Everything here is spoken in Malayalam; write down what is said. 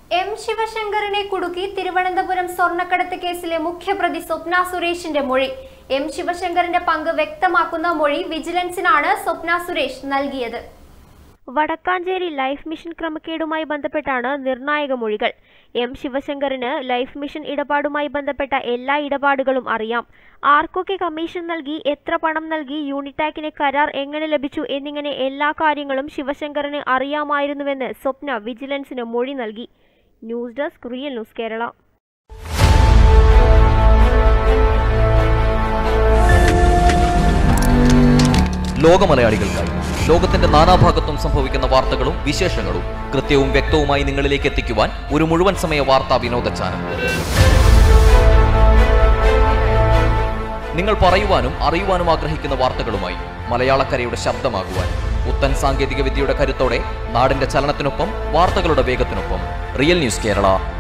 എം ശിവശങ്കറിനെ കുടുക്കി തിരുവനന്തപുരം സ്വർണ്ണക്കടത്ത് കേസിലെ മുഖ്യപ്രതി സ്വപ്ന സുരേഷിന്റെ മൊഴി എം ശിവശങ്കറിന്റെ പങ്ക് വ്യക്തമാക്കുന്ന മൊഴി വിജിലൻസിനാണ് സ്വപ്ന സുരേഷ് നൽകിയത് വടക്കാഞ്ചേരി ലൈഫ് മിഷൻ ക്രമക്കേടുമായി ബന്ധപ്പെട്ടാണ് നിർണായക മൊഴികൾ എം ശിവശങ്കറിന് ലൈഫ് മിഷൻ ഇടപാടുമായി ബന്ധപ്പെട്ട എല്ലാ ഇടപാടുകളും അറിയാം ആർക്കൊക്കെ കമ്മീഷൻ നൽകി എത്ര പണം നൽകി യൂണിടാക്കിന് കരാർ എങ്ങനെ ലഭിച്ചു എന്നിങ്ങനെ എല്ലാ കാര്യങ്ങളും ശിവശങ്കറിന് അറിയാമായിരുന്നുവെന്ന് സ്വപ്ന വിജിലൻസിന് മൊഴി നൽകി news desk real news Kerala ലോകമലയാളികൾക്കായി ലോകത്തിന്റെ നാനാഭാഗത്തും സംഭവിക്കുന്ന വാർത്തകളും വിശേഷങ്ങളും കൃത്യവും വ്യക്തവുമായി നിങ്ങളിലേക്ക് എത്തിക്കുവാൻ ഒരു മുഴുവൻ സമയ വാർത്താ വിനോദ ചാനൽ നിങ്ങൾ പറയുവാനും അറിയുവാനും ആഗ്രഹിക്കുന്ന വാർത്തകളുമായി മലയാളക്കരയുടെ ശബ്ദമാകുവാൻ പുത്തൻ സാങ്കേതിക വിദ്യയുടെ കരുത്തോടെ നാടിന്റെ ചലനത്തിനൊപ്പം വാർത്തകളുടെ വേഗത്തിനൊപ്പം റിയൽ ന്യൂസ് കേരള